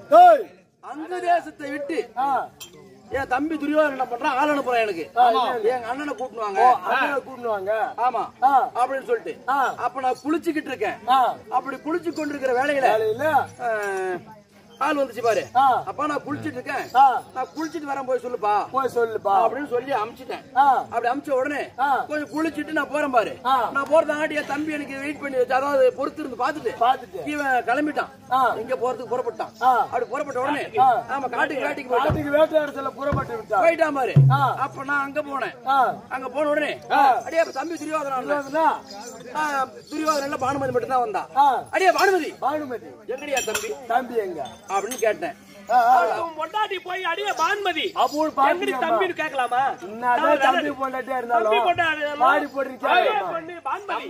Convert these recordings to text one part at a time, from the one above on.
ஏய் அந்த தேசத்தை விட்டு ஆ என் தம்பி துரியோதனன் என்ன பண்றான் ஆள் அனுப்புறான் எனக்கு ஆமா. எங்க அண்ணனை கூட்டுவாங்க அண்ணனை கூட்டுவாங்க ஆமா ஆ. அப்படின்னு சொல்லிட்டு ஆ. அப்ப நான் குளிச்சுக்கிட்டு இருக்கேன் ஆ அப்படி குளிச்சு கொண்டிருக்கிற வேலையில வேலையில ஆஹ், ஆள் வந்துச்சு பாரு ஆ. அப்ப நான் குளிச்சிட்டு இருக்கேன் ஆ நான் குளிச்சிட்டு வரேன் போய் சொல்லுப்பா போய் சொல்லுப்பா அப்படின்னு சொல்லி அமிச்சிட்டேன் ஆ அப்படி அமிச்ச உடனே ஆ. கொஞ்சம் குளிச்சிட்டு நான் போறேன் பாரு ஆ. நான் போறதாட்டி என் தம்பி எனக்கு வெயிட் பண்ணி வச்சு அதாவது பொறுத்து இருந்து பாத்துட்டு பாத்துட்டு இவன் கிளம்பிட்டான் ஆ. இங்க போறதுக்கு புறப்பட்டான் ஆ. அப்படி புறப்பட்ட உடனே ஆ. ஆமா காட்டுக்கு வேட்டைக்கு போயிட்டான் காட்டுக்கு வேட்டையாடத்துல புறப்பட்டு விட்டா போயிட்டான் பாரு ஆ. அப்ப நான் அங்க போனேன் ஆ அங்க போன உடனே ஆ. அடியே அப்ப தம்பி துரியோதனன் சொல்லுவாங்கன்னா, துரியோதனன் பானுமதி மட்டும் தான் வந்தா ஆ அடியே பானுமதி பானுமதி எங்கடியா தம்பி தம்பி எங்க அப்படின்னு கேட்டேன் ஆ, ஆ. உன் பொண்டாட்டி போய் அடியே பான்மதி அப்போ எங்கடி பாத்துக்கம்மா. தம்பின்னு கேட்கலாமா என்னதான் தம்பி பொண்டாட்டியா தம்பி இருந்தாலும் பொண்டாட்டி பாடி போட்டு அடியே கேட்கலாமா? பொண்ணு பான்மதி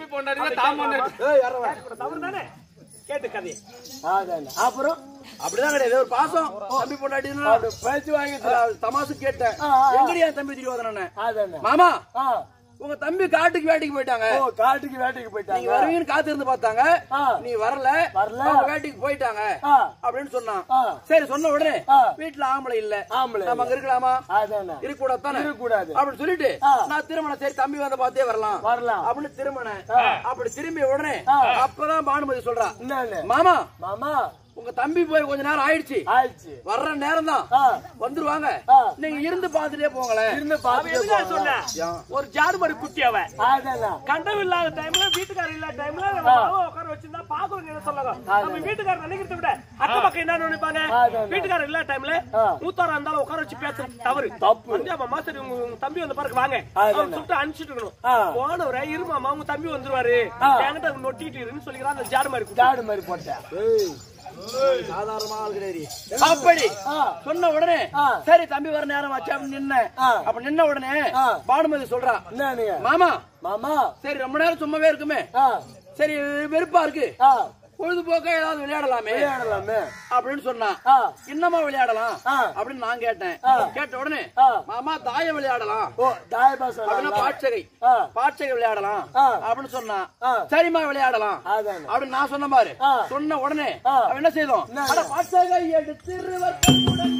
ஏய், யாரவன்? தவறு தானே கேட்டு கதை அதானே. அப்புறம் அப்படிதான் கிடையாது ஒரு பாசம் தம்பி பொண்டாட்டி அப்படி பேச்சு வாங்கிட்டு தமாசு கேட்டேன் ஆ, ஆ. எங்கடியா தம்பி துரியோதனன் அதானே. மாமா ஆ உங்க தம்பி காட்டுக்கு வேட்டைக்கு போயிட்டாங்க ஓ காட்டுக்கு வேட்டைக்கு நீங்க போயிட்டாங்க வருவீங்கன்னு காத்து இருந்து பார்த்தாங்க ஆ. நீ வரல வரல. அவங்க வேட்டைக்கு போயிட்டாங்க ஆ அப்படின்னு சொன்னான் ஆ. சரி சொன்ன உடனே ஆ. வீட்டுல ஆம்பளை இல்ல ஆம்பளை நம்ம அங்க இருக்கலாமா அதானே இருக்க கூடாது தானே இருக்கக்கூடாது. அப்படின்னு சொல்லிட்டு ஆ. நான் திருமணம் சரி தம்பி வந்த பார்த்தே வரலாம் வரலாம் அப்படின்னு திருமணம் அப்படி திரும்பி உடனே ஆ. அப்பதான் பானுமதி சொல்றா என்னன்னு மாமா மாமா உங்க தம்பி போய் கொஞ்ச நேரம் ஆயிடுச்சு ஆயிடுச்சு வர்ற நேரம் தான் ஆ வந்துருவாங்க ஆ. நீங்க இருந்து பாத்துட்டே போங்களேன் இருந்து அவன் எதுக்காக பாத்துட்டு சொன்ன ஏன்? ஒரு ஜாடு மாதிரி குட்டி அவன் அதானே கண்டவு இல்லாத டைம்ல வீட்டுக்காரர் இல்லாத டைம்ல நம்ம மாமா உட்கார வச்சிருந்தா பாக்குறவங்க என்ன சொல்லுவாங்க நம்ம வீட்டுக்காரர் நினைக்கிறத விட அக்க பக்கம் என்ன நினைப்பாங்க அதான். வீட்டுக்காரர் இல்லாத டைம்ல ஆ. மூத்தாரா இருந்தாலும் உட்கார வச்சு பேசுறது தவறு தப்பு. வந்து அவன் மாஸ்டர் உங்க உங்க தம்பி வந்த பாருங்க வாங்க அதான். அவன் சொல்லிட்டு அனுப்பிச்சிட்டு இருக்கணும் ஆ. போனவரை இருமாமா உங்க தம்பி வந்துருவாரு ஆ. என்கிட்ட நொட்டிட்டு இருன்னு சொல்லிக்கிறான் அந்த ஜாடு மாதிரி குட்டி ஜாடு மாதிரி போட்டேன் சாதாரணமா ஆள் கிடையாது அப்படி ஆ சொன்ன உடனே ஆ. சரி தம்பி வர நேரம் ஆச்சு அப்படின்னு நின்ன ஆ. அப்ப நின்ன உடனே ஆ. பானுமதி சொல்றா என்னன்னு மாமா மாமா சரி ரொம்ப நேரம் சும்மாவே இருக்குமே ஆ சரி வெறுப்பா இருக்கு ஆ பொழுதுபோக்கா ஏதாவது விளையாடலாமே விளையாடலாமே அப்படின்னு சொன்னா ஆ இன்னமா விளையாடலாம் ஆ. அப்படின்னு நான் கேட்டேன் ஆ. கேட்ட உடனே ஆ. மாமா தாய விளையாடலாம் ஓ தாயபா அப்படின்னா சொல்லலாம் பாட்சகை ஆ பாட்சகை விளையாடலாம் ஆ. அப்படின்னு சொன்னா ஆ. சரிம்மா விளையாடலாம் அதானே அப்படின்னு நான் சொன்ன பாரு ஆ. சொன்ன உடனே ஆ. அவன் என்ன செய்தோம் என்ன? அட பாட்சகை எடுத்திருவர் தம்முடன்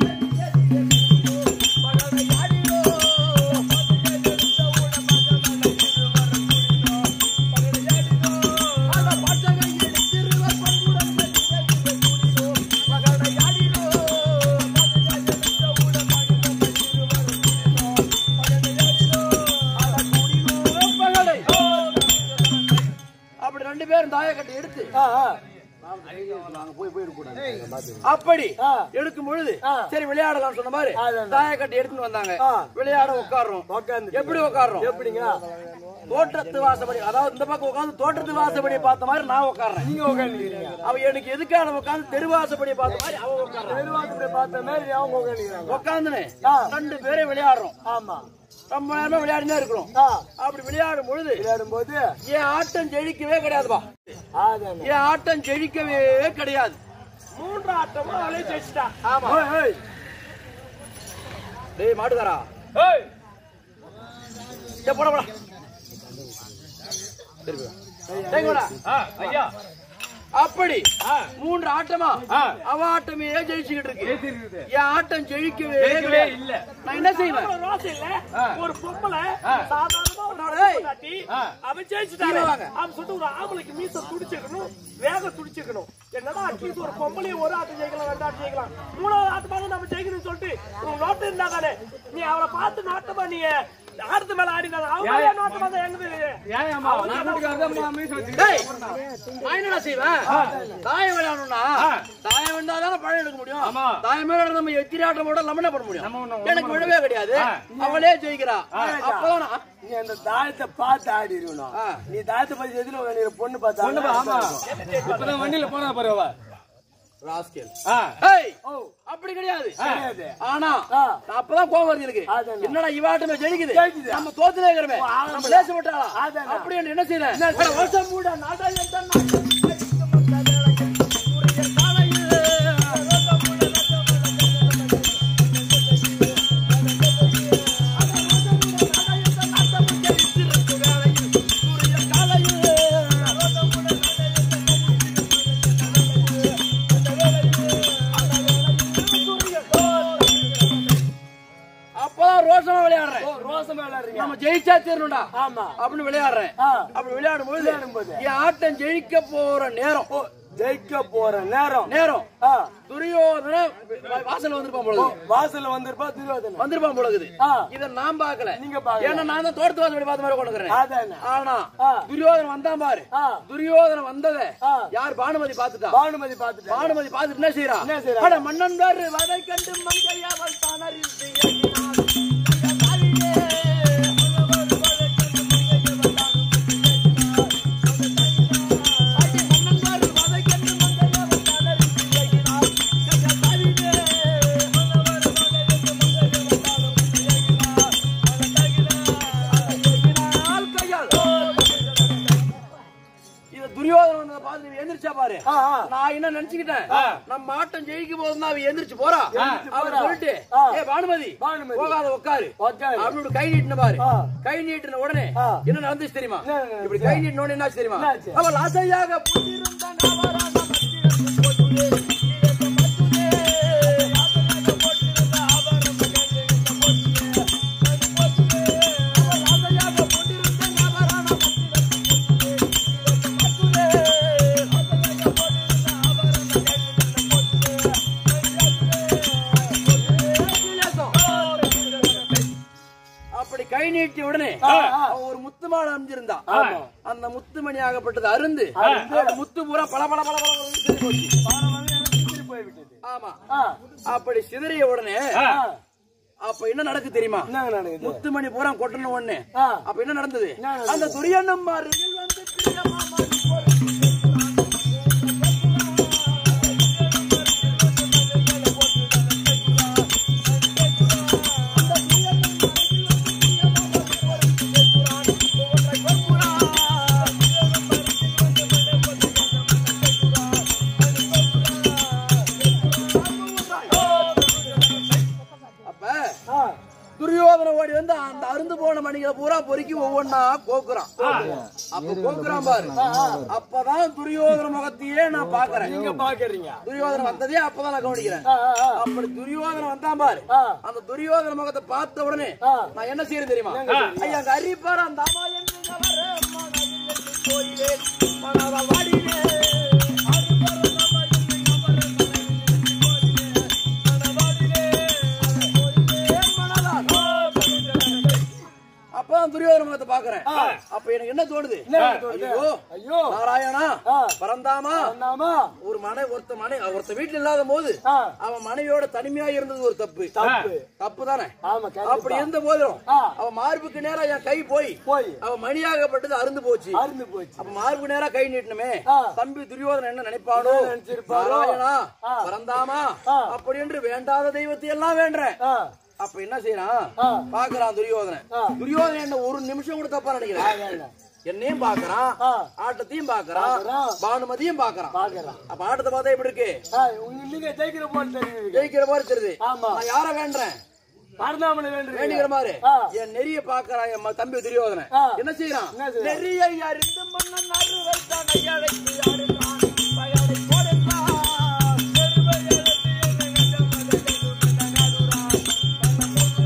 அப்படி ரெண்டு பேரும் தாயக்கட்டை எடுத்து ஆ ஆ நாங்க போய் போயிடக்கூடாது அப்படி ஆ. எடுக்கும் பொழுது ஆ. சரி விளையாடலாம் சொன்ன மாதிரி அதான். தாயக்கட்டை எடுத்துன்னு வந்தாங்க ஆ. விளையாட உட்கார்றோம் உக்காந்து எப்படி உட்கார்றோம் எப்படிங்க தோற்றத்து வாசப்படி அதாவது இந்த பக்கம் உட்கார்ந்து தோற்றத்து வாசப்படி பார்த்த மாதிரி நான் உட்கார்றேன் நீங்க உட்காந்துக்கிறீங்க அவ எனக்கு எதுக்கான உட்கார்ந்து தெருவாசப்படி பார்த்த மாதிரி அவ உட்கார்றான் பெருவாக்கத்தை பார்த்த மாதிரி அவங்க உட்காந்துக்கிறாங்க உட்காந்துன்னு ஆ. ரெண்டு பேரும் விளையாடுறோம் ஆமா ரொம்ப நேரமா விளையாடினே இருக்கிறோம் ஆ அப்படி விளையாடும் பொழுது விளையாடும் போது என் ஆட்டம் ஜெயிக்கவே கிடையாதுப்பா அதானே என் ஆட்டம் ஜெயிக்கவே கிடையாது மூன்று ஆட்டமும் அவளே ஜெயிச்சிட்டா ஆமா ஓய், ஓய். டேய் மாடுகாரா ஏய் டேய் போடா போடா திருப்பி வா. டேய் போடா. ஐயா அப்படி மூன்று ஆட்டமா அவ ஆட்டமே ஜெயிச்சுக்கிட்டு இருக்கு என் ஆட்டம் ஜெயிக்கவே இல்ல நான் என்ன செய்வேன் அவ்வளவு ரோசை இல்ல ஒரு பொம்பளை சாதாரணமா ஒரு ஏய். பொண்டாட்டி, அவன் ஜெயிச்சுட்டாரு கீழே வாங்க. அவன் சொல்லிட்டு ஒரு ஆம்பளைக்கு மீச துடிச்சிருக்கணும் வேக துடிச்சிருக்கணும் என்னடா அட்லீஸ்ட் ஒரு பொம்பளையும் ஒரு ஆட்டம் ஜெயிக்கலாம் ரெண்டு ஆட்டம் ஜெயிக்கலாம் மூணாவது ஆட்டமாக நம்ம ஜெயிக்கணும்னு சொல்லிட்டு உன் நோட்டு இருந்தா தானே நீ அவளை பார்த்து நாட்டமா நீ ஆடுறது மேல ஆடினாங்க அவங்க நாட்டமா தான் எங்க டேய், நான் என்னடா செய்வேன் தாயம் விளையாடணும்னா தாயம் விழுந்தா தானே பழம் எடுக்க முடியும் தாயம் மேல நம்ம எத்திரி ஆட்டம் போட நம்ம என்ன பண்ண முடியும் எனக்கு விழவே கிடையாது அவளே ஜெயிக்கிறா அப்பதான் நான் நீ அந்த தாயத்தை பார்த்து ஆடி இருக்கணும் ஆ. நீ தாயத்தை பத்தி எதிர வேண்டிய பொண்ணு பார்த்தா ஆமா இப்பதான் வண்டியில போனா பாரு அவ ராஸ்கேல் ஆ. ஏய், அப்படி கிடையாது கிடையாது. ஆனா ஆ. நான் அப்பதான் கோவம் வருது எனக்கு அதானே. என்னடா இவாட்டமே ஜெயிக்குது ஜெயிக்குது. நம்ம தோத்துலே இருக்கிறமே ஆமா. நம்ம லேச விட்டாளா அதானே. அப்படி என்று என்ன செய்யறேன் வருஷம் மூட நாடாயம் தன் நாட்டம் மோசமா விளையாடுறீங்க நம்ம ஜெயிச்சா தீரணும்டா ஆமா அப்படின்னு விளையாடுறேன் ஆ. அப்படி விளையாடும் போது விளையாடும்போது. என் ஆட்டம் ஜெயிக்க போற நேரம் ஓ, ஜெயிக்க போற நேரம் நேரம் ஆ, துரியோதன வாசல்ல வந்திருப்பான் பொழுது வாசல்ல வந்திருப்பா துரியோதனன் வந்திருப்பான் பொழுது ஆ. இத நான் பாக்கல நீங்க பாக்கல. ஏன்னா நான் தான் தோட்டத்து வாசல் பார்த்த மாதிரி கொண்டுக்கிறேன் அதானே ஆனா ஆ. துரியோதனன் வந்தான் பாரு ஆ. துரியோதனன் வந்தத ஆ. யார் பானுமதி பாத்துட்டா பானுமதி பாத்துட்டேன் பானுமதி பாத்துட்டு என்ன செய்யறா என்ன செய்றா? அட மன்னன் வேறு வதை கண்டு மங்கையாவல் தானறிந்து எண்ணினாள். அடி மன்னன் வேறு வதை கண்டு மங்கையாவல் தானறிந்து எண்ணினாள். கண்டதாரிலே எண்ணினாள் கையால். இது துரியோதனன் வந்ததை பார்த்து நீ எந்திரிச்சா பாரு ஆ, ஆ. நான் என்ன நினைச்சுக்கிட்டேன் நம்ம ஆட்டம் ஜெயிக்கும் போது தான் அவ எந்திரிச்சு போறா எந்திரிச்சு அவர் போறா. சொல்லிட்டு ஆ. ஏ பானுமதி பானுமதி. போகாத உட்காரு உட்காரு. அவனோட கை நீட்டின பாரு ஆ. கை நீட்டின உடனே ஆ. என்ன நடந்துச்சு தெரியுமா என்ன நடந்துச்சு? இப்படி கை நீட்டின உடனே என்னாச்சு தெரியுமா என்னாச்சு? அவள் ஆசையாக புத்திருந்த நவரான மத்திரத்தில் போட்டுலே, இலக்க மத்துலே. ஆசையாக போட்டிருந்த ஆபரணம் கண்ணிருந்த போட்டுலே, கண் போட்டுலே. அவள் ஆசையாக போட்டிருந்த நவரான மத்திரத்தில் போட்டுலே, இலக்க மத்துலே. ஆசையாக போட்டிருந்த ஆபரணம் கண்ணிருந்த போட்டுலே, அப்படி கை நீட்டிய உடனே ஆ. அவன் ஒரு முத்து மாலை அமைஞ்சிருந்தா ஆமா. அந்த முத்துமணி ஆகப்பட்டது அருந்து அந்த முத்து பூரா பல பல பல பல பலன்னு சிதறி போச்சு. பானுமதி எனக்கு சிதறி போய்விட்டது ஆமா ஆ, அப்படி சிதறிய உடனே ஆ, அப்ப என்ன நடக்கு தெரியுமா என்னங்க நடக்குது முத்துமணி பூரா கொட்டின உடனே ஆ, அப்ப என்ன நடந்தது என்ன நடந்தது? அந்த துரியண்ணம் அருகில் வந்து பிரியமாமணி போல அப்ப ஆ, துரியோதன ஓடி வந்து அந்த அருந்து போன மணிகளை பூரா பொறுக்கி ஒவ்வொன்னா கோக்குறான் அப்ப கோக்குறான் பாரு அப்பதான் துரியோதன முகத்தையே நான் பாக்குறேன் நீங்க பாக்குறீங்க துரியோதன வந்ததே அப்பதான் நான் கவனிக்கிறேன் ஆ, ஆ, ஆ. அப்படி துரியோதன வந்தான் பாரு ஆ. அந்த துரியோதன முகத்தை பார்த்த உடனே ஆ. நான் என்ன செய்யறது தெரியுமா ஐயா அங்க அரிப்பாரு அந்த அம்மா என்று நவர மனதில் கோயிலே மனத வாடிலே அரிப்பாரு அந்த அம்மா என்று நவர மனதில் கோயிலே மனவாடிலே கோயிலே மனதால். அப்பதான் துரியோதன முகத்தை பாக்குறேன் அப்ப எனக்கு என்ன தோணுது என்ன தோணுது? ஐயோ ஐயோ நாராயணா ஆ. பரந்தாமா வேண்டாமா? ஒரு மனை ஒருத்த மனை ஒருத்த வீட்டுல இல்லாத போது ஆ, அவன் மனைவியோட தனிமையா இருந்தது ஒரு தப்பு தப்பு தப்பு தானே ஆமா அப்படி கண்டிப்பா இருந்த போதிலும் ஆ. அவன் மார்புக்கு நேரா என் கை போய் போய் அவன் மணியாகப்பட்டது அருந்து போச்சு அருந்து போச்சு அப்ப மார்புக்கு நேரா கை நீட்டணுமே ஆ. தம்பி துரியோதனன் என்ன நினைப்பானோ என்ன நினைச்சிருப்பாரோ? நாராயணா ஆ. பரந்தாமா ஆ. அப்படி என்று வேண்டாத தெய்வத்தை எல்லாம் வேண்டேன் ஆ, அப்ப என்ன செய்யறான் ஆ. பாக்குறான் துரியோதனன் ஆ. துரியோதனன் என்ன ஒரு நிமிஷம் கூட தப்பா நினைக்கிறேன் அதானே. என்னையும் பாக்குறான் ஆ. ஆட்டத்தையும் பாக்குறான் பாக்குறான். பானுமதியும் பாக்குறான் பாக்குறான் அப்ப ஆட்டத்தை பார்த்தா எப்படி இருக்கு ஆ, உங்க நீங்க ஜெயிக்கிற போல தெரியுது ஜெயிக்கிற மாதிரி தெரியுது ஆமா. நான் யார வேண்டேன் பரந்தாமனை வேண்டுறீங்க வேண்டிக்கிற மாதிரி ஆ. என் நெறிய பாக்குறான் என் ம- தம்பி துரியோதனன் ஆ. என்ன செய்யறான் என்ன செய்றான்? நெறியை அறிந்து மன்னன் அருளைத்தான் ஐயழைத்து ஆடுகிறான் பயனை கொடுத்தான் செருவை எழுதி என்னை கண்டமதை கண்டுணர்ந்து நகாடுறான்.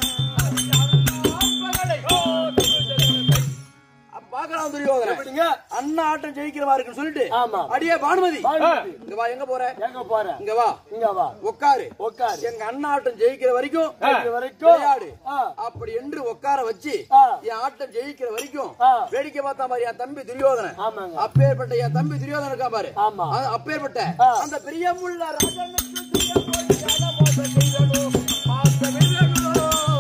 அப்ப பாக்குறான் துரியோதனன் எப்படிங்க அண்ணா ஆட்டம் ஜெயிக்கிற மாதிரி இருக்குன்னு சொல்லிட்டு ஆமா. அடியே பானுமதி பானுமதி. இங்க வா எங்க போற எங்க போற இங்க வா இங்க வா உட்காரு உட்காரு எங்க அண்ணா ஆட்டம் ஜெயிக்கிற வரைக்கும் ஜெயிக்கிற வரைக்கும் விளையாடு ஆ. அப்படி என்று உட்கார வச்சு ஆ. என் ஆட்டம் ஜெயிக்கிற வரைக்கும் ஆ. வேடிக்கை பார்த்தா மாதிரி என் தம்பி துரியோதனன் ஆமாங்க அப்பேற்பட்ட என் தம்பி துரியோதனன் இருக்கா பாரு ஆமா. அது அப்பேற்பட்ட ஆ. அந்த பிரியமுள்ள ராஜனுக்கு பிரியமோடு ஞானமோடு செய்யணும். பார்த்த வில்லனோ.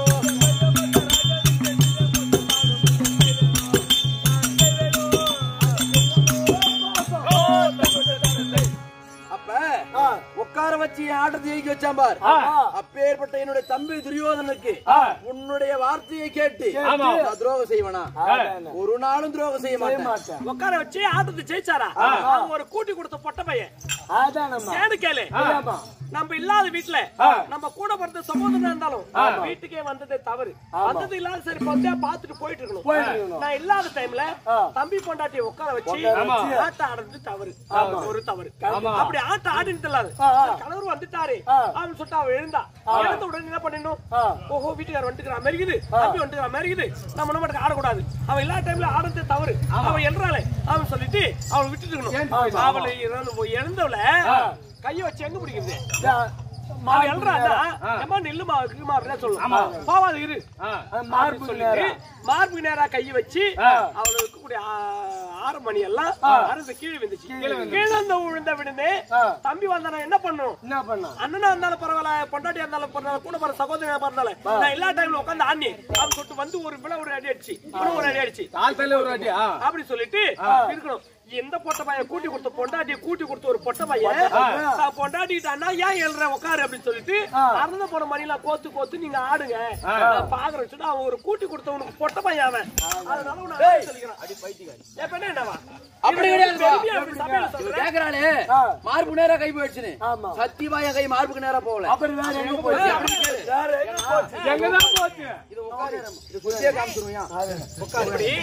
அப்ப ஆ, உட்கார வச்சு என் ஆட்டத்தை ஜெயிக்க வச்சான் பார் ஆ. அப்பேற்பட்ட என்னுடைய தம்பி துரியோதனுக்கு உன்னுடைய வார்த்தையை கேட்டு ஆமா. நான் துரோகம் செய்வனா அதானே. ஒரு நாளும் துரோகம் செய்ய செய்ய மாட்டேன் மாட்டேன் உட்கார வச்சு ஆட்டத்தை ஜெயிச்சாரா அவன் ஒரு கூட்டி கொடுத்த பொட்ட பையன் அதானம்மா ஏன்னு கேளு ஆமா நம்ம இல்லாத வீட்டுல நம்ம கூட பிறந்த சகோதரன் இருந்தாலும் வீட்டுக்கே வந்ததே தவறு வந்தது இல்லாத சரி பத்தியா பாத்துட்டு போயிட்டு இருக்கணும் போயிட்டு இருக்கணும். நான் இல்லாத டைம்ல ஆ. தம்பி பொண்டாட்டியை உட்கார வச்சு உட்கார வச்சு. ஆட்டம் ஆடுறது தவறு ஒரு தவறு அப்படி ஆட்டம் ஆடினது இல்லாத ஆ, ஆ. கணவர் வந்துட்டாரு ஆ. அவன் சொல்லிட்டு அவன் எழுந்தா இறந்த உடனே என்ன பண்ணணும் ஆ. ஓஹோ வீட்டுக்கார வந்துக்கிற மாதிரி இருக்குது தம்பி வந்துக்கிற மாதிரி இருக்குது நம்ம நம்ம மட்டும் ஆடக்கூடாது அவன் எல்லா டைம்ல ஆடுறது தவறு அவன் என்றாலே அவன் சொல்லிட்டு அவளை விட்டுட்டு இருக்கணும் அவளை இறந்து போய் இறந்தவள கையை வச்சு எங்க பிடிக்கிறது அவன் எழுறான்னா ஏமா நெல்லுமா இருக்குமா அப்படின்னு சொல்லலாம் போவாது இரு மார்பு சொல்லிட்டு மார்பு நேரா கையை வச்சு அவளை இருக்கக்கூடிய ஆ- ஆறு மணி எல்லாம் அறுந்து கீழே விழுந்துச்சு கீழே வந்து விழுந்த விழுந்து தம்பி வந்தானா என்ன பண்ணும் என்ன பண்ணா அண்ணனா இருந்தாலும் பரவாயில்ல பொண்டாட்டியா இருந்தாலும் பரவாயில்ல கூட பிறந்த சகோதரியா இருந்தாலும் நான் எல்லா டைம்ல உட்காந்து ஆண்ணி அப்படின்னு சொல்லிட்டு வந்து ஒரு விழா ஒரு அடி அடிச்சு இவனும் ஒரு அடி அடிச்சு கால் தள்ளி ஒரு வாட்டியா அப்படி சொல்லிட்டு இருக்கணும் எந்த பொட்ட பையன் கூட்டி கொடுத்த பொண்டாட்டிய கூட்டி கொடுத்த ஒரு பொட்ட பையன் தான் பொண்டாட்டிட்டான்னா ஏன் எழுற உட்காரு அப்படின்னு சொல்லிட்டு அறந்த போன மணில கோத்து கோத்து நீங்க ஆடுங்க நான் பாக்குறேன் சொல்லிட்டு அவன் ஒரு கூட்டி கொடுத்தவனுக்கு பொட்ட பையன் அவன் அதனால உன்னை ஆட சொல்லிக்கிறான். என் பெண்ணே என்னவா? அப்படி இது கிடையாதுப்பா. பெருமையா அப்படி சபையில இவ சொல்றேன். கேக்குறாளே மார்பு நேரா கை போயிடுச்சுன்னு ஆமா. சத்தியமா என் கை மார்புக்கு நேரா போகல அப்புறம் வேற எங்க போச்சு அப்படி கேளு. வேற எங்க போச்சு எங்கதான் போச்சு இது உட்காரு இது குத்தியே காமிச்சிருவியா இப்படி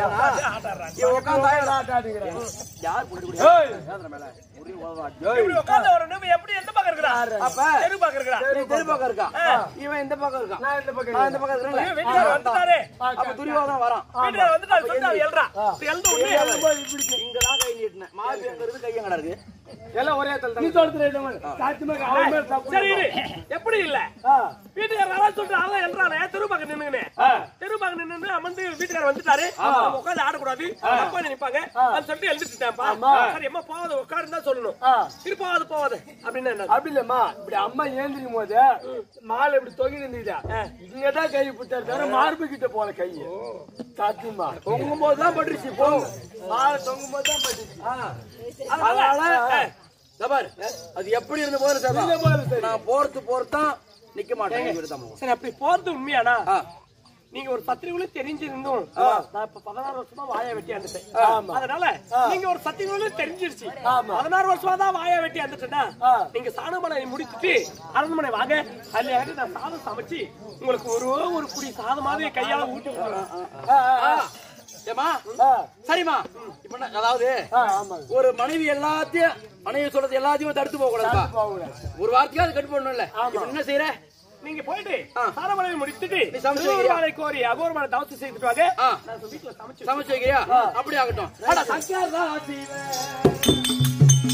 இவ உட்காந்து ஆட்டாடுங்கிறாங்க யார் புடி குடி மேல ஒரே ஓவாட் இப்படி உட்கார்ந்து ஒரு நிமிடம் எப்படி எந்த பக்கம் இருக்கிறா அப்ப தெரு பக்கம் இருக்கிறா நீ தெரு பக்கம் இருக்கா இவன் இந்த பக்கம் இருக்கான் நான் இந்த பக்கம் நான் இந்த பக்கம் இருக்கேன்ல வீட்டுக்காரர் வந்துட்டாரு அப்ப துரியோதனம் வரான் வீட்டுக்காரர் வந்துட்டாரு சொல்லிட்டு அவன் எழுறா இப்ப எழுந்த உடனே இங்கதான் கை நீட்டினேன் மார்பு எங்க இருக்கு கை எங்கடா இருக்கு எல்லாம் ஒரே தள்ளி நீ சொல்றது சாத்தியமா அவன் மேல தப்பு சரி இரு. எப்படி இல்ல ஆ. வீட்டுக்காரர் அதான் சொல்லிட்டு அவன் எழுறானே தெரு பக்கம் நின்னுங்கன்னு தெரு பக்கம் நின்னு அமர்ந்து வீட்டுக்காரர் வந்துட்டாரு நம்ம உட்கார்ந்து ஆடக்கூடாது அப்பா நினைப்பாங்க அது சொல்லிட்டு எழுதிட்டுட்டேன்ப்பா சரி அம்மா போவாத உட்காருன்னு தான் சொல்லணும் ஆ. சரி போவாது போவாது அப்படின்னு என்ன அப்படி இல்லம்மா இப்படி அம்மா ஏந்திரிக்கும் போது மாலை இப்படி தொங்கி நின்றுதா இங்கதான் கை புட்டாரு தவிர மார்பு கிட்ட போல கை சாத்தியமா தொங்கும் போதுதான் பட்டுருச்சு போ மாலை தொங்கும் போது தான் பட்டுச்சு அதனால இதோ பாரு, அது எப்படி இருந்த போது சரி நான் போறது போறதான் நிக்க மாட்டேன் இவரு தான் போவான். சரி அப்படி போறது உண்மையானா ஆ. நீங்க ஒரு பத்திரிகையில தெரிஞ்சிருந்தும் நான் இப்ப பதினாறு வருஷமா வாயை வெட்டி வந்துட்டேன் ஆமா. அதனால நீங்க ஒரு சத்தியங்களும் தெரிஞ்சிருச்சு ஆமா. பதினாறு வருஷமா தான் வாயை வெட்டி வந்துட்டேன்னா ஆ. நீங்க சாணமனை முடித்துட்டு அரண்மனை வாங்க அதுல இறங்கி நான் சாதம் சமைச்சு உங்களுக்கு ஒரு ஒரு குடி சாதமாவே கையால ஊட்டி விடுறேன். ஆ. ஏம்மா சரிம்மா இப்ப என்ன, அதாவது ஆமாங்க ஒரு மனைவி எல்லாத்தையும் மனைவி சொல்றது எல்லாத்தையும் தடுத்து போக கூடாதுப்பா போகக்கூடாது ஒரு வார்த்தையாவது கட்டு பண்ணணும்ல இப்ப என்ன செய்யற நீங்க போயிட்டு ஆ. சாதமனை முடித்துட்டு நீ சமைச்சு வைக்கிறியா? திருவருமாலை கோரி அகோரமான தவசம் செய்துட்டு வாங்க ஆ. நான் வீட்டுல சமைச்சு சமைச்சு வைக்கிறியா அப்படி ஆகட்டும் அட, சங்கரா சிவ.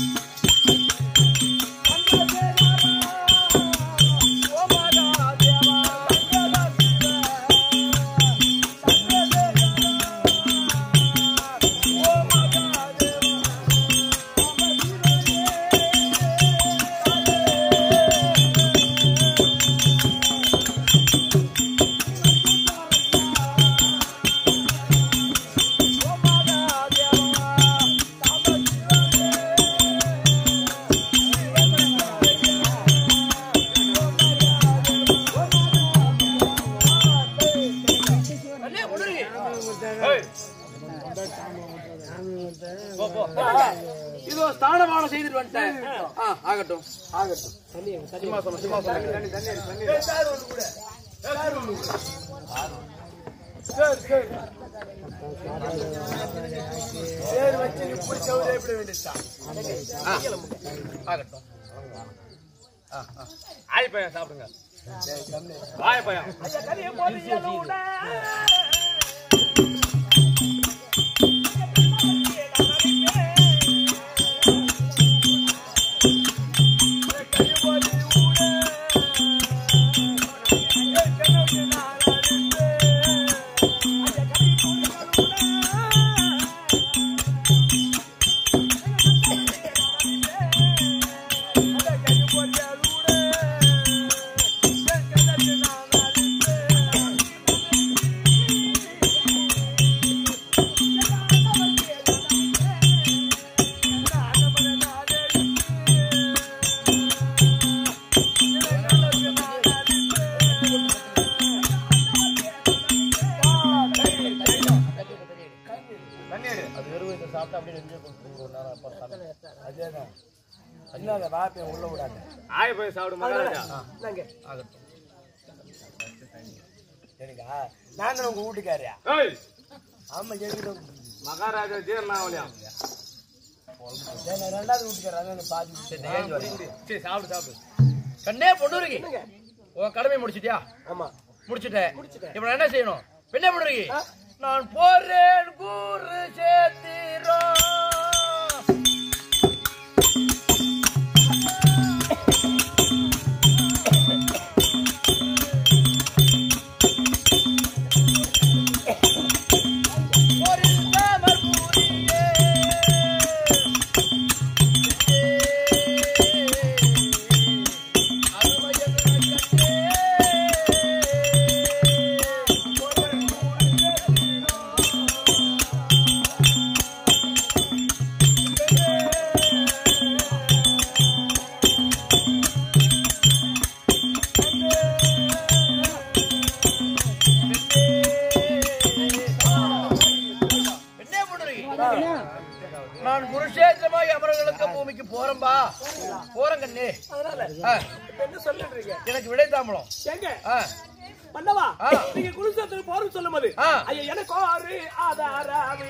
அண்ணே, உடனே. இதோ ஸ்தானமானம் செய்துட்டு வந்துட்டேன் ஆ, ஆகட்டும் ஆகட்டும் சரி சரி சரி வச்சு நீ பிடிச்ச ஒரு எப்படி வேண்டியதுதான் ஆகட்டும் ஆய் பையன் சாப்பிடுங்க வாய பையன் கறியை போட்டு எல்லாம் அதேதான் என்ன வாப்பைய உள்ள விடாத ஆய் பையன் சாப்பிடு மகாராஜா சரிக்கா நான் தான் உங்க வீட்டுக்காரியா ஏய் ஆமா எங்கிட்ட மகாராஜா ஜீரணம் ஆகலையா ரெண்டாவது வீட்டுக்காரா அதான் பாதி சரி சாப்பிடு சாப்பிடு கண்ணே பொண்ணுருங்க உன் கடமை முடிச்சிட்டியா ஆமா முடிச்சிட்டேன் முடிச்சிட்டேன். இப்ப நான் என்ன செய்யணும் இப்ப என்ன பண்றீங்க நான் போறேன் கூறு சேத்திரோ போரில் தாமர் பூரியே. என்ன பண்றீங்க நான் குருஷேத்திரமாகி அமரர்களுக்கு பூமிக்கு போறேன்பா போறேன் கண்ணே அதனால ஆ, இப்ப என்ன சொல்லிடுறீங்க எனக்கு விடை தாம்பலம் ஏங்க ஆ, பண்ணவா ஆ. நீங்க குருசேத்திரம் போறோம் சொல்லும் போது ஆ. ஐயா எனக்கு ஒரு ஆதாராவி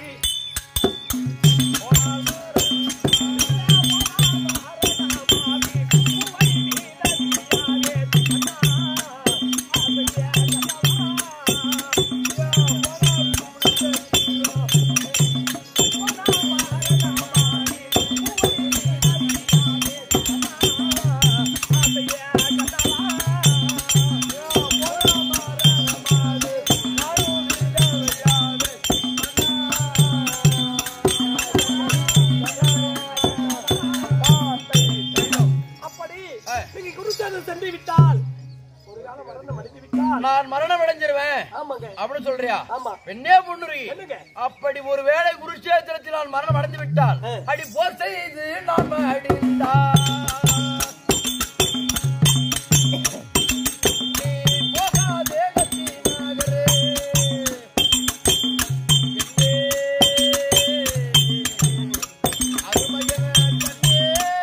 அப்படி ஆ. நீங்க குருசேத்திரம் சென்று விட்டால் ஒரு காலம் மரணம் அடைந்து விட்டால் நான் மரணம் அடைஞ்சிருவேன் ஆமாங்க அப்படின்னு சொல்றியா ஆமா பெண்ணே பொண்ணுரி என்னங்க? அப்படி ஒரு வேளை குருஷேத்திரத்தில் நான் மரணம் அடைந்து விட்டால் ஆ. அடி போர் செய்து நான் அடிந்தார் நீ போகாதே கத்தி நகரே. என்னே, அருமையன கண்ணே.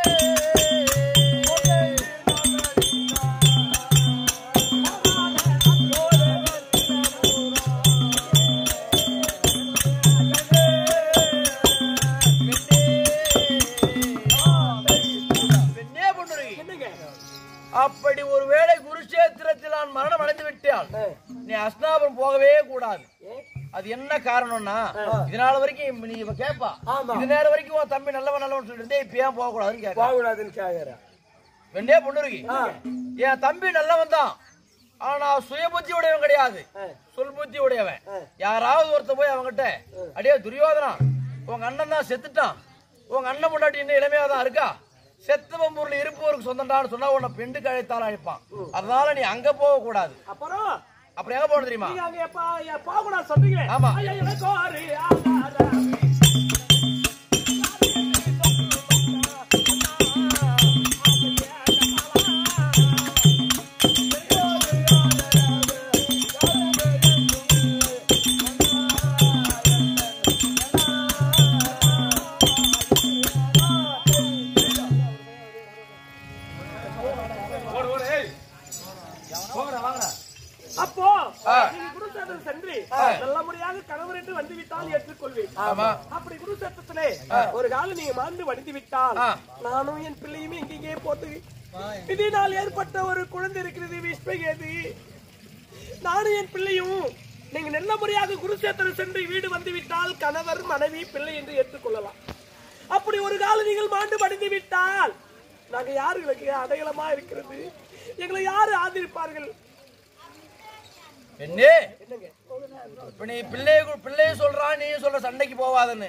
பெண்ணே பொண்ணுரி என்னங்க அப்படி ஒருவேளை குருஷேத்திரத்தில் நான் மரணம் அடைந்து விட்டால் நீ அஸ்னாபுரம் போகவே கூடாது அது என்ன காரணம்னா இதனால வரைக்கும் நீ இப்ப கேப்பா ஆமா. இது நேரம் வரைக்கும் உன் தம்பி நல்லவன் நல்லவன் சொல்லிட்டு இருந்தே இப்ப ஏன் போக கூடாதுன்னு கேட்க பாகுநாதன் கேக்குறேன் வெண்ணே பொண்ணுருகி என் தம்பி நல்லவன் தான் ஆனா சுய புத்தி உடையவன் கிடையாது சொல் புத்தி உடையவன் யாராவது ஒருத்த போய் அவன்கிட்ட அடியே துரியோதனா உங்க அண்ணன் தான் செத்துட்டான் உங்க அண்ணன் முன்னாடி இன்னும் இளமையா தான் இருக்கா செத்தவன் பொருள் இருப்பவருக்கு சொந்தம்டான்னு சொன்னா உன்னை பெண்டுக்கு அழைத்தாலும் அழைப்பான் அதனால நீ அங்க போக கூடாது அப்புறம் அப்புறம் எங்க போகணும் தெரியுமா நீங்க அங்க எப்ப பாகுநாத் சொல்றீங்களே ஆமா. ஐயா எனக்கு ஒரு ஆதாராவி ஓடு ஓடு ஏய் போங்கடா வாங்கடா அப்போ ஆ. நீங்க குருசேத்திரம் சென்று ஆ. நல்ல முறையாக கணவர் என்று வந்து விட்டால் ஏற்றுக்கொள்வேன் ஆமா அப்படி குருசேத்திரத்திலே ஒரு காலம் நீங்க மாண்டு வடிந்து விட்டால் ஆ. நானும் என் பிள்ளையும் எங்கெங்கே போட்டு இதனால் ஏற்பட்ட ஒரு குழந்தை இருக்கிறது விஸ்வகேது நானும் என் பிள்ளையும் நீங்க நல்ல முறையாக குருசேத்திரம் சென்று வீடு வந்து விட்டால் கணவர் மனைவி பிள்ளை என்று ஏற்றுக்கொள்ளலாம் அப்படி ஒரு காலம் நீங்கள் மாண்டு வடிந்து விட்டால் நாங்க யாருங்களுக்கு அடையாளமா இருக்கிறது எங்களை யாரு ஆதரிப்பார்கள் என்னே என்னங்க இப்ப நீ பிள்ளைய பிள்ளைய சொல்றான் நீ சொல்ற சண்டைக்கு போவாதன்னு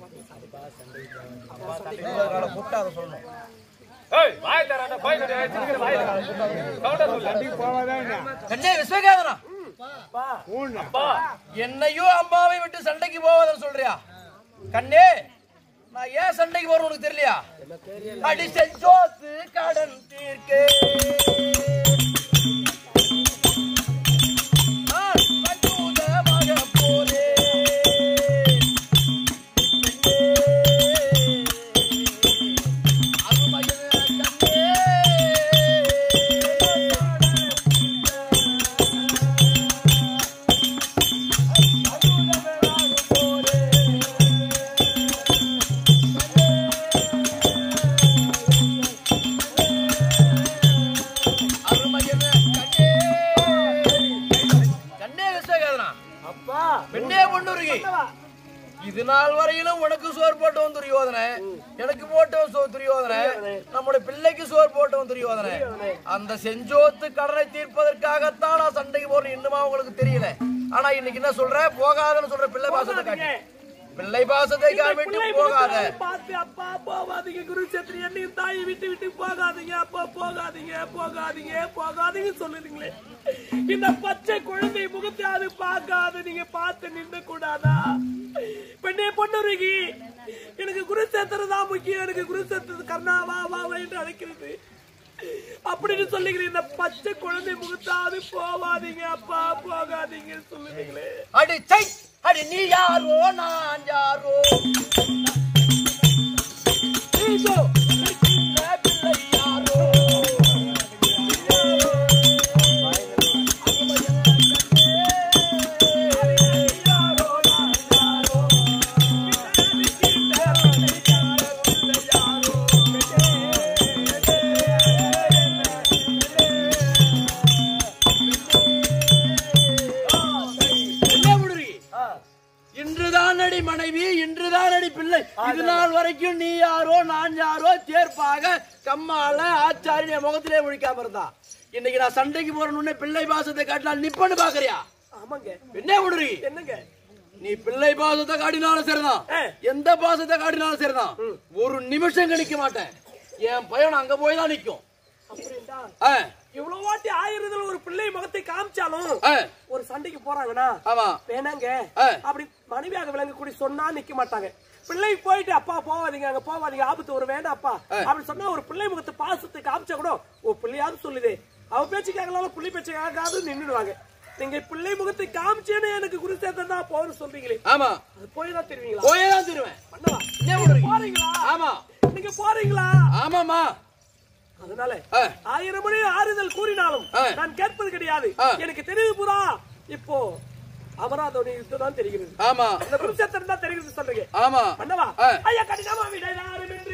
கூப்பிட்டு அதை சொல்லணும் ஏய் வாய் தராத போய் கட்டி சிரிக்கிற வாய் கவுண்டர் சொல்லு கண்ணே விஸ்வகாதனா அப்பா என்னையும் அம்மாவை விட்டு சண்டைக்கு போவாதன்னு சொல்றியா கண்ணே நான் ஏன் சண்டைக்கு போறேன் உனக்கு தெரியலையா அடி செஞ்சோத்து கடன் தீர்க்கே நான் பஞ்சூதமாக போறேன். பெண்ணே, அருமையான கண்ணே. இது நாள் வரையிலும் உனக்கு சோறு போட்டவன் துரியோதனை எனக்கு போட்டவன் சோ துரியோதனை நம்முடைய பிள்ளைக்கு சோறு போட்டவன் துரியோதனை அந்த செஞ்சோத்து கடனை தீர்ப்பதற்காகத்தான் நான் சண்டைக்கு போறேன் இன்னுமா உங்களுக்கு தெரியல ஆனா இன்னைக்கு என்ன சொல்ற போகாதன்னு சொல்ற பிள்ளை பாசத்தை காட்டி பிள்ளை பாசத்தை காமிட்டு பிள்ளை போகாத முகத்தை பார்த்து அப்பா போகாதீங்க குருச்சேத்திரி என்னையும் தாயை விட்டு விட்டு போகாதீங்க அப்பா போகாதீங்க போகாதீங்க போகாதீங்க சொல்லுறீங்களே இந்த பச்சை குழந்தை முகத்தை அது பார்க்காத நீங்க பார்த்து நின்று கூடாதா பெண்ணே பொண்ணுருகி எனக்கு குருச்சேத்திரம் தான் முக்கியம் எனக்கு குருச்சேத்திரம் கர்ணா வா வா வா என்று அழைக்கிறது அப்படின்னு சொல்லுகிறேன் இந்த பச்சை குழந்தை முகத்தாது போகாதீங்க அப்பா போகாதீங்க சொல்லுறீங்களே அடி சை அடி நீ யாரோ நான் யாரோ நீதோ சின்ன பிள்ளை யாரோ என்ன விடுறீ இன்றுதான் அடி மனைவி இன்றுதான் அடி பிள்ளை இது நாள் வரைக்கும் நீ யாரோ நான் யாரோ தேர்ப்பாக கம்மால ஆச்சாரிய முகத்திலே முழிக்காம இருந்தா இன்னைக்கு நான் சண்டைக்கு போறேன்னு பிள்ளை பாசத்தை காட்டினால் நிப்பன்னு பாக்குறியா ஆமாங்க என்ன விடுறீ என்னங்க நீ பிள்ளை பாசத்தை காட்டினாலும் சரிதான் ஆ. எந்த பாசத்தை காட்டினாலும் சரிதான் ஒரு நிமிஷம் கணிக்க மாட்டேன் என் பையன் அங்க போய் தான் நிக்கும் அப்படின்டா ஆ, இவ்வளவு வாட்டி ஆயிரத்துல ஒரு பிள்ளை முகத்தை காமிச்சாலும் ஆ, ஒரு சண்டைக்கு போறாங்கன்னா ஆமா வேணாங்க ஆ. அப்படி மனைவியாக விளங்கக்கூடிய சொன்னா நிக்க மாட்டாங்க பிள்ளை போயிட்டு அப்பா போவாதீங்க அங்க போவாதீங்க ஆபத்து ஒரு வேண்டாம் அப்பா அப்படி சொன்னா ஒரு பிள்ளை முகத்தை பாசத்தை காமிச்சா கூட ஓ பிள்ளையாவது சொல்லுதே அவ பேச்சு கேட்கலாம் பிள்ளை பேச்சு கேட்காது நின்னுடுவாங்க நீங்க பிள்ளை முகத்தை காமிச்சேன்னு எனக்கு குரு சேர்த்தா போன்னு சொல்றீங்களே ஆமா அது போய் தான் தெரிவீங்களா போயே தான் தருவேன் பண்ணவா என்ன விடுறீ போறீங்களா ஆமா நீங்க போறீங்களா ஆமாமா அதனால ஆ. ஆயிரம் மணி ஆறுதல் கூறினாலும் ஆ. நான் கேட்பது கிடையாது ஆ. எனக்கு தெரியுது புறா இப்போ அமராதோனி யுத்தம் தான் தெரிகிறது ஆமா இந்த குருச்சேத்திரம் தான் தெரிகிறது சொல்றீங்க ஆமா பண்ணவா ஆ. ஐயா கடினமா விடையாருமின்றி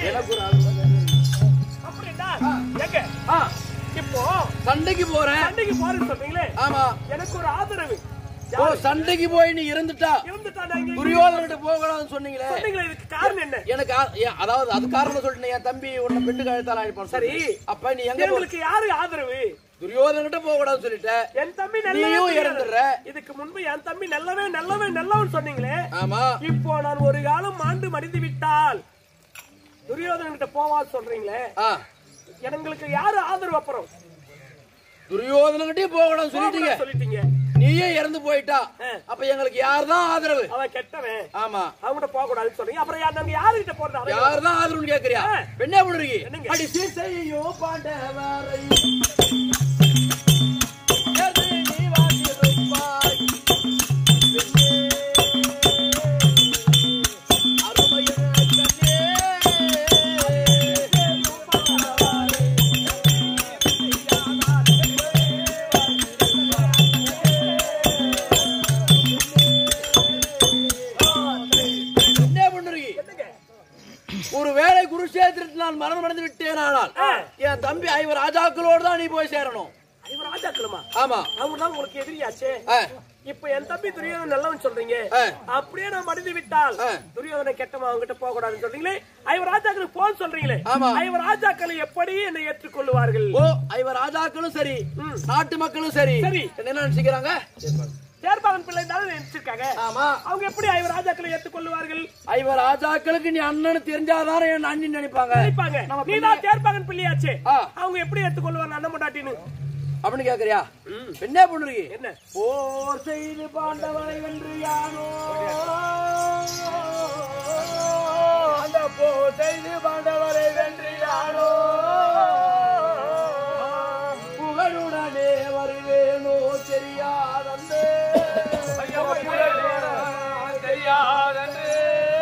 அப்படின்னா எங்க ஆ, இப்போ சண்டைக்கு போறேன் சண்டைக்கு போறேன்னு சொல்றீங்களே ஆமா எனக்கு ஒரு ஆதரவு ஓ சண்டைக்கு போய் நீ இருந்துட்டா இருந்துட்டா நான் இங்க துரியோதனிட்ட போக கூடாதுன்னு சொன்னீங்களே சொன்னீங்களே இதுக்கு காரணம் என்ன எனக்கு ஆ- ஏன், அதாவது அது காரணம் சொல்லிட்டு என் தம்பி உன்னை பெண்ணு கழுத்தால அழைப்பான் சரி. அப்ப நீ எங்க போ உங்களுக்கு யாரு ஆதரவு துரியோதனிட்ட போக கூடாதுன்னு சொல்லிட்ட என் தம்பி நீயும் நல்லவே இறந்துடுற. இதுக்கு முன்பு என் தம்பி நல்லவே நல்லவே நல்லவன் சொன்னீங்களே ஆமா இப்போ நான் ஒரு காலம் மாண்டு மடிந்து விட்டால் துரியோதனன் கிட்ட போவான்னு சொல்றீங்களே ஆ எங்களுக்கு யாரு ஆதரவு அப்புறம் துரியோதனகிட்டே போக கூடாதுன்னு சொல்லிட்டீங்க சொல்லிட்டீங்க நீயே இறந்து போயிட்டா அப்ப எங்களுக்கு யார் தான் ஆதரவு அவன் கெட்டவன் ஆமா அவன்கிட்ட போக கூடாதுன்னு சொல்றீங்க அப்புறம் யா- நாங்க யாருகிட்ட போறது யார் தான் ஆதரவுன்னு கேக்குறியா ஆ. என்ன பண்ணுறீங்க என்னங்க? அடி சீசையோ பாண்டவரை எது நீ வாங்கியிருப்பாய்? பெண்ணே, அருமையான கண்ணே. என்ன பண்ணுறீங்க ஒரு வேளை குருஷேத்திரத்தில் நான் மரணம் அடைந்து விட்டேன் ஆனால் என் தம்பி ஐவர் ராஜாக்களோடு தான் நீ போய் சேரணும் இவன் ராஜாக்களுமா ஆமா அவங்க தான் உங்களுக்கு எதிரியாச்சே ஆ, இப்ப என் தம்பி துரியோதனன் நல்லவன் சொல்றீங்க ஆ. அப்படியே நான் மடிந்து விட்டால் ஆ. துரியோதனை கெட்டவன் அவங்ககிட்ட போக கூடாதுன்னு சொல்றீங்களே ஐவர் ராஜாக்களுக்கு போன்னு சொல்றீங்களே ஆமா. ஐவர் ராஜாக்களை எப்படி என்னை ஏற்றுக்கொள்வார்கள் ஓ ஐவர் ராஜாக்களும் சரி நாட்டு மக்களும் சரி சரி. என்ன நினைச்சுக்கிறாங்க சேர்பாகன் பிள்ளை தானே நினைச்சிருக்காங்க ஆமா அவங்க எப்படி ஐவர் ராஜாக்களை ஏற்றுக்கொள்வார்கள் ஐவர் ராஜாக்களுக்கு நீ அண்ணன் தெரிஞ்சாதானே என் அண்ணன் நினைப்பாங்க நினைப்பாங்க நீ தான் சேர்பாகன் பிள்ளையாச்சே ஆ. அவங்க எப்படி ஏற்றுக்கொள்வாங்க அண்ணன் பொண்டாட்டின்னு அப்படின்னு கேக்குறியா என்ன பண்ணுறீங்க என்ன போர் செய்து பாண்டவரை வென்று யானோ அந்த போர் செய்து பாண்டவரை வென்று யாரோ புகழுடனே வருவேனோ தெரியாதந்தே தெரியாதன்று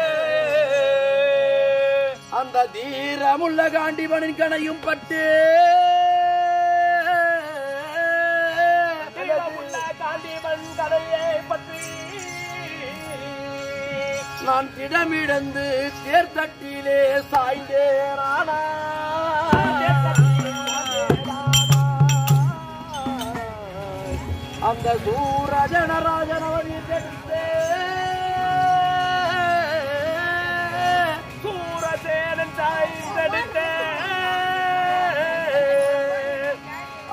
அந்த தீரமுள்ள காண்டிபனின் கணையும் பட்டு தீரமுள்ள காண்டீபன் கதையை பற்றி நான் திடமிடந்து தேர்தட்டிலே சாய்ந்தேரானா அந்த சூரஜனராஜனவதி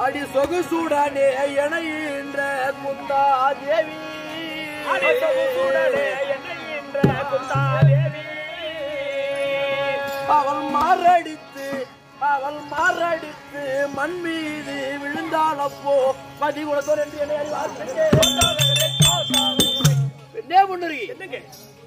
அடி சொகுசுடனே இணைகின்ற முத்தாதேவி அடிசமுசுடனே எண்ணுகின்ற குந்தாதேவி. அவள் மாரடித்து அவள் மாரடித்து மண் மீது விழுந்தாள் அப்போ மதி குலத்தோர் என்று என்னை என்ன பண்ணுறீ என்னங்க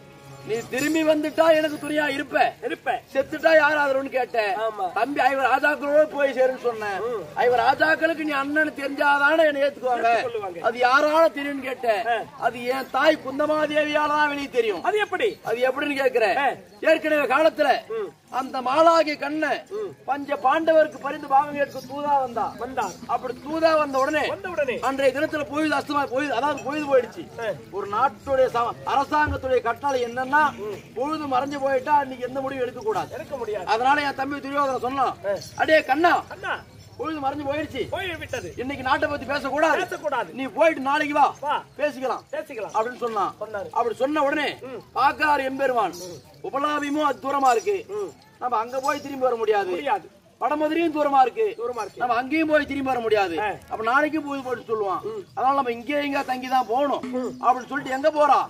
நீ திரும்பி வந்துட்டா எனக்கு துணியா இருப்ப இருப்ப செத்துட்டா யார் ஆதரவுன்னு கேட்டேன் ஆமா. தம்பி ஐவர் ராஜாக்களோட போய் சேருன்னு சொன்னேன் ஐவர் ராஜாக்களுக்கு நீ அண்ணன் தெரிஞ்சாதானே என்ன ஏத்துக்குவாங்க ஏத்துக்கொள்ளுவாங்க. அது யாரால தெரியும்னு கேட்டேன் அது என் தாய் குந்தமாதேவியால தான் வெளியே தெரியும் அது எப்படி அது எப்படின்னு கேக்குறேன் ஏற்கனவே காலத்துல அந்த மாலாகி கண்ண பஞ்ச பாண்டவருக்கு பரிந்து பாகம் கேட்க தூதா வந்தா வந்தார் அப்படி தூதா வந்த உடனே வந்த உடனே அன்றைய தினத்துல பொழுது அஸ்தமா பொழுது அதாவது பொழுது போயிடுச்சு ஒரு நாட்டுடைய சம- அரசாங்கத்துடைய கட்டளை என்னன்னா பொழுது மறைஞ்சு போயிட்டா அன்னைக்கு எந்த முடிவும் எடுக்க கூடாது எடுக்க முடியாது அதனால என் தம்பி துரியோதன சொன்னான் அடே கண்ணா அண்ணா பொழுது மறைஞ்சு போயிடுச்சு போய் விட்டது இன்னைக்கு நாட்டை பத்தி பேசக்கூடாது பேசக்கூடாது நீ போயிட்டு நாளைக்கு வா வா. பேசிக்கலாம் பேசிக்கலாம் அப்படின்னு சொன்னான் சொன்னாரு. அப்படி சொன்ன உடனே பாக்கார் எம்பெருமான் உபலாபியமும் அது தூரமா இருக்கு நம்ம அங்க போய் திரும்பி வர முடியாது முடியாது வடமதுரையும் தூரமா இருக்கு தூரமா இருக்கு நம்ம அங்கேயும் போய் திரும்பி வர முடியாது ஆ. அப்ப நாளைக்கு போய் போட்டு சொல்லுவான் அதனால நம்ம இங்கே இங்க தங்கி தான் போகணும் அப்படின்னு சொல்லிட்டு எங்க போறான்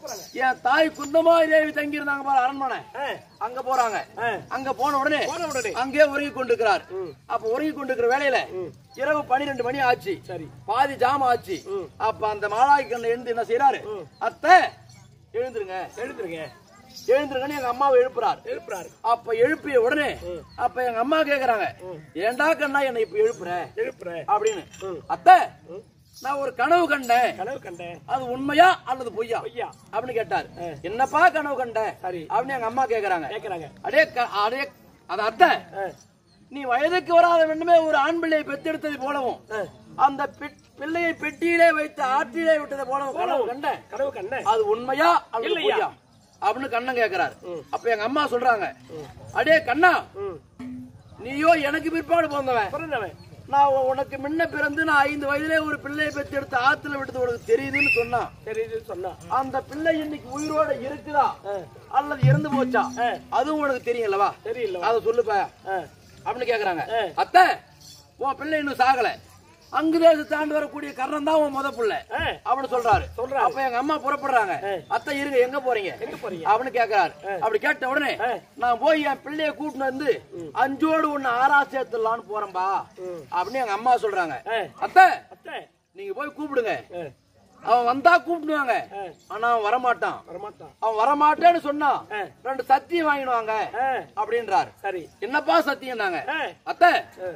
என் தாய் குந்தமாய் தேவி தங்கி இருந்தாங்க பாரு அரண்மனை ஆ, அங்க போறாங்க ஆ. அங்க போன உடனே போன உடனே அங்கே உறங்கி கொண்டிருக்கிறார் அப்ப உறங்கி கொண்டிருக்கிற வேலையில இரவு பன்னிரெண்டு மணி ஆச்சு சரி. பாதி ஜாம ஆச்சு அப்ப அந்த மாலாய் கண்ண எழுந்து என்ன செய்யறாரு அத்தை எழுந்துருங்க எழுந்துருங்க எழுந்துருங்கன்னு எங்க அம்மாவை எழுப்புறாரு எழுப்புறாரு அப்ப எழுப்பிய உடனே அப்ப எங்க அம்மா கேக்குறாங்க ஏன்டா கண்ணா என்னை இப்ப எழுப்புற எழுப்புற அப்படின்னு அத்தை நான் ஒரு கனவு கண்டேன் கனவு கண்டேன் அது உண்மையா அல்லது பொய்யா ஐயா அப்படின்னு கேட்டாரு என்னப்பா கனவு கண்ட சரி. அப்படின்னு எங்க அம்மா கேக்குறாங்க கேக்குறாங்க அடே க- அடே அது அத்தை ஆ, நீ வயதுக்கு வராத வேண்டுமே ஒரு ஆண் பிள்ளையை பெத்தெடுத்தது போலவும் அந்த பெட்- பிள்ளையை பெட்டியிலே வைத்து ஆற்றிலே விட்டதை போலவும் கனவு கண்டேன் கனவு கண்டேன் அது உண்மையா அல்லது இல்லையா? பொய்யா அப்படின்னு கண்ணன் கேக்குறாரு அப்ப எங்க அம்மா சொல்றாங்க அடே கண்ணா ம். நீயோ எனக்கு பிற்பாடு பிறந்தவன் பிறந்தவன் நான் உ- உனக்கு முன்ன பிறந்து நான் ஐந்து வயதிலே ஒரு பிள்ளையை பெற்று எடுத்து ஆத்துல விட்டது உனக்கு தெரியுதுன்னு சொன்னான் தெரியுது சொன்னா அந்த பிள்ளை இன்னைக்கு உயிரோட இருக்குதா அல்லது இறந்து போச்சா அதுவும் உனக்கு தெரியும்லவா தெரியல அத சொல்லுப்ப ஆ, அப்படின்னு கேக்குறாங்க அத்தை உன் பிள்ளை இன்னும் சாகல அங்கு தேச தாண்டி வரக்கூடிய கர்ணன் தான் உன் முத பிள்ளை ஆ, அப்படின்னு சொல்றாரு சொல்றாரு. அப்ப எங்க அம்மா புறப்படுறாங்க அத்தை இருங்க எங்க போறீங்க எங்க போறீங்க? அப்படின்னு கேக்குறாரு அப்படி கேட்ட உடனே நான் போய் என் பிள்ளைய கூட்டிட்டு வந்து அஞ்சோடு ஒண்ணு ஆறா சேர்த்துடலான்னு போறேன்பா அப்படின்னு எங்க அம்மா சொல்றாங்க ஆ. அத்தை அத்தை நீங்க போய் கூப்பிடுங்க ஆ, அவன் வந்தா கூப்பிடுவாங்க ஆனா அவன் வரமாட்டான் வரமாட்டான் அவன் வரமாட்டேன்னு சொன்னா ஆ. ரெண்டு சத்தியம் வாங்கிடுவாங்க ஆ, அப்படின்றாரு சரி என்னப்பா சத்தியம் நாங்க ஆ, அத்தை ஆ,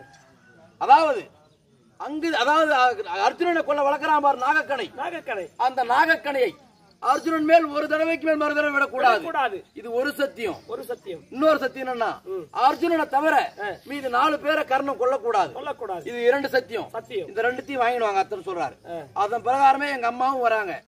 அதாவது அங்கு அதாவது அ- அர்ஜுனனை கொல்ல வளர்க்கிறான் பாரு நாகக்கணை நாகக்கடை அந்த நாகக்கணையை அர்ஜுனன் மேல் ஒரு தடவைக்கு மேல் மறு தடவை விடக்கூடாது கூடாது இது ஒரு சத்தியம் ஒரு சத்தியம் இன்னொரு சத்தியம் என்னன்னா அர்ஜுனனை தவிர மீது நாலு பேரை கர்ணம் கொல்லக்கூடாது சொல்லக்கூடாது இது இரண்டு சத்தியம் சத்தியம் இந்த ரெண்டுத்தையும் வாங்கிடுவாங்க அத்தனை சொல்றாரு அதன் பிரகாரமே எங்க அம்மாவும் வராங்க